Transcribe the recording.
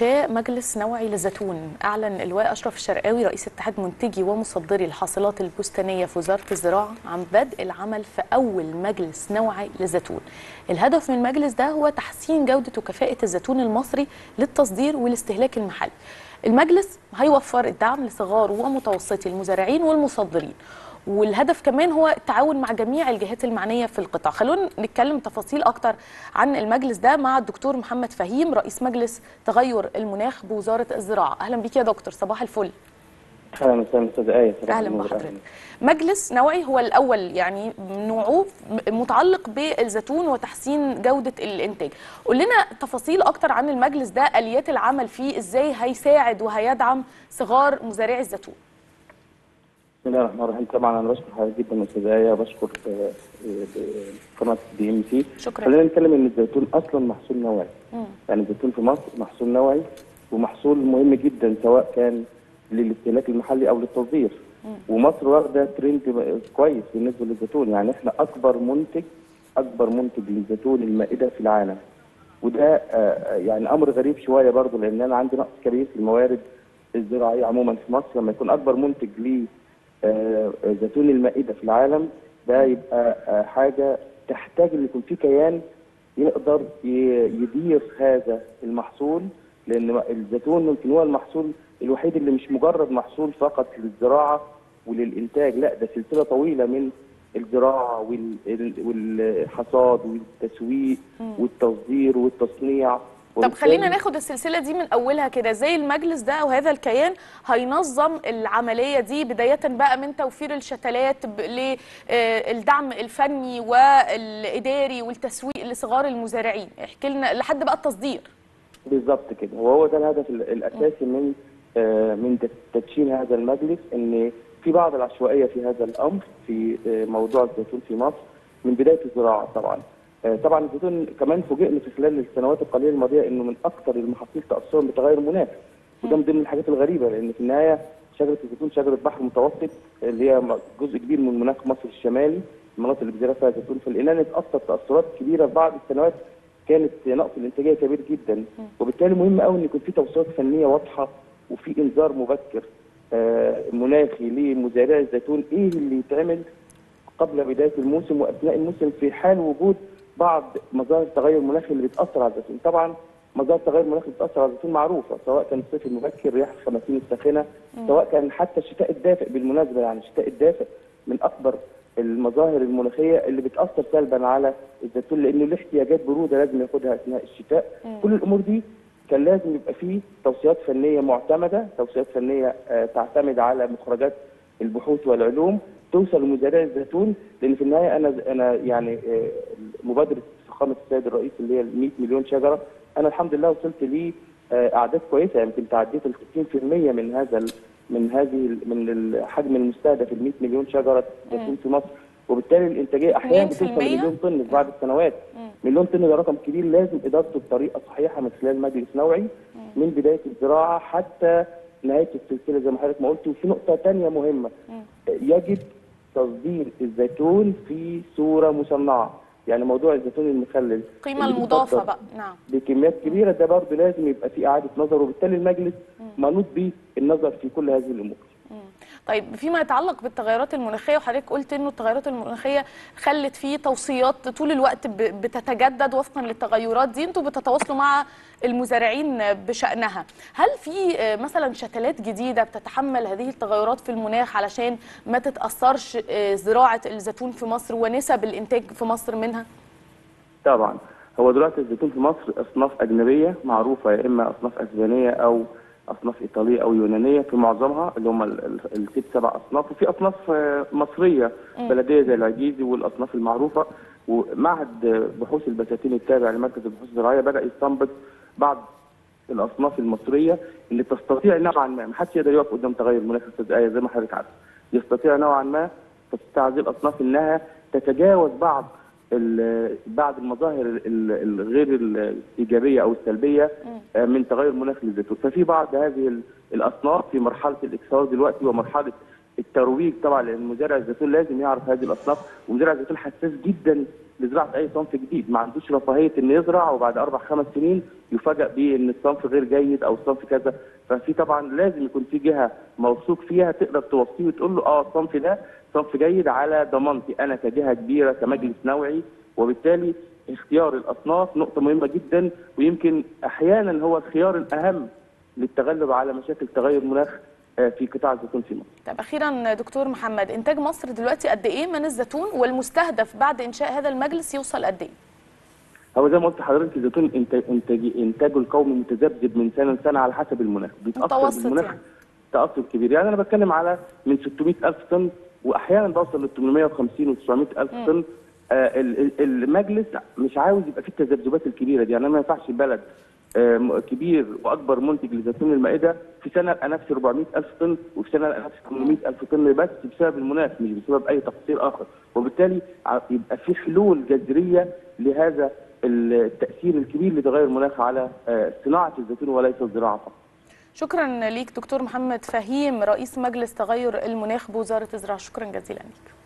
إنشاء مجلس نوعي للزيتون أعلن اللواء أشرف الشرقاوي رئيس اتحاد منتجي ومصدري الحاصلات البستانية في وزارة الزراعة عن بدء العمل في أول مجلس نوعي للزيتون الهدف من المجلس ده هو تحسين جودة وكفاءة الزيتون المصري للتصدير والاستهلاك المحلي المجلس هيوفر الدعم لصغار ومتوسطي المزارعين والمصدرين والهدف كمان هو التعاون مع جميع الجهات المعنيه في القطاع خلونا نتكلم تفاصيل اكتر عن المجلس ده مع الدكتور محمد فهيم رئيس مجلس تغير المناخ بوزاره الزراعه اهلا بيك يا دكتور صباح الفل اهلا وسهلا استاذ ايه اهلا بحضرتك مجلس نوعي هو الاول يعني نوعه متعلق بالزيتون وتحسين جوده الانتاج قول لنا تفاصيل اكتر عن المجلس ده اليات العمل فيه ازاي هيساعد وهيدعم صغار مزارعي الزيتون بسم الله الرحمن الرحيم طبعا انا بشكر حضرتك جدا استاذ ايه بشكر قناه دي ام سي شكرا خلينا نتكلم ان الزيتون اصلا محصول نوعي مم. يعني الزيتون في مصر محصول نوعي ومحصول مهم جدا سواء كان للاستهلاك المحلي او للتصدير ومصر واخده ترند كويس بالنسبه للزيتون يعني احنا اكبر منتج اكبر منتج للزيتون المائده في العالم وده آه، يعني امر غريب شويه برضه لان انا عندي نقص كبير في الموارد الزراعيه عموما في مصر لما يكون اكبر منتج ل آه، زيتون المائده في العالم ده يبقى آه، حاجه تحتاج ان يكون في كيان يقدر ي- يدير هذا المحصول لان الزيتون يمكن هو المحصول الوحيد اللي مش مجرد محصول فقط للزراعه وللانتاج لا ده سلسله طويله من الزراعه وال- ال- والحصاد والتسويق والتصدير والتصنيع طب خلينا ناخد السلسله دي من اولها كده زي المجلس ده او هذا الكيان هينظم العمليه دي بدايه بقى من توفير الشتلات للدعم الفني والاداري والتسويق لصغار المزارعين احكي لنا لحد بقى التصدير بالظبط كده وهو ده الهدف ال- الاساسي من آه، من تد- تدشين هذا المجلس ان في بعض العشوائيه في هذا الامر في آه، موضوع الزيتون في مصر من بدايه الزراعه طبعا آه، طبعا الزيتون كمان فوجئنا في خلال السنوات القليله الماضيه انه من اكثر المحاصيل تاثرا بتغير المناخ وده من ضمن الحاجات الغريبه لان في النهايه شجره الزيتون شجره بحر متوسط اللي هي م- جزء كبير من مناخ مصر الشمالي المناطق اللي بيزرع فيها زيتون فلقينا اتاثر تاثرات كبيره في بعض السنوات كانت نقص الانتاجيه كبير جدا وبالتالي مهم قوي ان يكون في توصيات فنيه واضحه وفي انذار مبكر آه، مناخي لمزارعي الزيتون ايه اللي يتعمل قبل بدايه الموسم واثناء الموسم في حال وجود بعض مظاهر التغير المناخي اللي بتاثر على الزيتون طبعا مظاهر التغير المناخي اللي بتاثر على الزيتون معروفه سواء كان الصيف المبكر رياح الخماسين الساخنه سواء كان حتى الشتاء الدافئ بالمناسبه يعني الشتاء الدافئ من اكبر المظاهر المناخيه اللي بتاثر سلبا على الزيتون لانه له احتياجات بروده لازم ياخدها اثناء الشتاء كل الامور دي كان لازم يبقى فيه توصيات فنيه معتمده توصيات فنيه آه، تعتمد على مخرجات البحوث والعلوم توصل لمزارعي الزيتون لان في النهايه انا انا يعني آه، مبادره فخامه السيد الرئيس اللي هي ال 100 مليون شجره انا الحمد لله وصلت لي آه، اعداد كويسه يمكن تعديت ال 60% من هذا ال- من هذه ال- من الحجم المستهدف ال 100 مليون شجره زيتون في مصر وبالتالي الانتاجيه احيانا 2% بتوصل لمليون طن في بعض السنوات مليون طن ده رقم كبير لازم ادارته بطريقه صحيحه من خلال مجلس نوعي من بدايه الزراعه حتى نهايه السلسله زي ما حضرتك ما قلت وفي نقطه ثانيه مهمه يجب تصدير الزيتون في صوره مصنعه يعني موضوع الزيتون المخلل القيمه اللي المضافه بيتصدر بقى نعم بكميات كبيره ده برضه لازم يبقى في اعاده نظر وبالتالي المجلس منوط به النظر في كل هذه الامور طيب فيما يتعلق بالتغيرات المناخيه وحضرتك قلت انه التغيرات المناخيه خلت فيه توصيات طول الوقت ب- بتتجدد وفقا للتغيرات دي انتوا بتتواصلوا مع المزارعين بشانها هل في آه، مثلا شتلات جديده بتتحمل هذه التغيرات في المناخ علشان ما تتاثرش آه، زراعه الزيتون في مصر ونسب الانتاج في مصر منها طبعا هو دلوقتي الزيتون في مصر اصناف اجنبيه معروفه يا اما اصناف اسبانيه او اصناف ايطاليه او يونانيه في معظمها اللي هم ال- ال- الست سبع اصناف وفي اصناف آه، مصريه بلديه زي العجيزي والاصناف المعروفه ومعهد آه، بحوث البساتين التابع لمركز البحوث الزراعيه بدا يستنبط بعض الاصناف المصريه اللي تستطيع نوعا ما ما حدش يقدر يقف قدام تغير المناخ استاذ ايه زي ما حضرتك عارف يستطيع نوعا ما تستطيع هذه الاصناف انها تتجاوز بعض ال- بعض المظاهر ال- الغير الايجابيه او السلبيه آه، من تغير مناخ للزيتون ففي بعض هذه ال- الاصناف في مرحله الاكسار دلوقتي ومرحله الترويج طبعا لان مزارع الزيتون لازم يعرف هذه الاصناف ومزارع الزيتون حساس جدا لزراعه اي صنف جديد ما عندوش رفاهيه انه يزرع وبعد اربع خمس سنين يفاجئ بان الصنف غير جيد او الصنف كذا ففي طبعا لازم يكون في جهه موثوق فيها تقدر توصيه وتقول له اه الصنف ده صنف جيد على ضمانتي انا كجهه كبيره كمجلس نوعي وبالتالي اختيار الاصناف نقطه مهمه جدا ويمكن احيانا هو الخيار الاهم للتغلب على مشاكل تغير المناخ آه، في قطاع الزيتون في مصر. طب اخيرا دكتور محمد انتاج مصر دلوقتي قد ايه من الزيتون والمستهدف بعد انشاء هذا المجلس يوصل قد ايه هو زي ما قلت لحضرتك الزيتون انتاج انتاج انتاجه القومي متذبذب من سنه لسنه على حسب المناخ بيتاثر متوسط بالمناخ يعني. تاثر كبير يعني انا بتكلم على من 600 الف طن واحيانا بوصل ل 850 و 900 الف طن آه ال- ال- المجلس مش عاوز يبقى فيه التذبذبات الكبيره دي يعني ما ينفعش بلد آه، م- كبير واكبر منتج لزيتون المائده في سنه ابقى نفسي 400 الف طن وفي سنه ابقى نفسي 800 الف طن بس بسبب المناخ مش بسبب اي تقصير اخر وبالتالي ع- يبقى في حلول جذريه لهذا التاثير الكبير لتغير المناخ على آه، صناعه الزيتون وليس الزراعه فقط شكرا ليك دكتور محمد فهيم رئيس مجلس تغير المناخ بوزاره الزراعه شكرا جزيلا ليك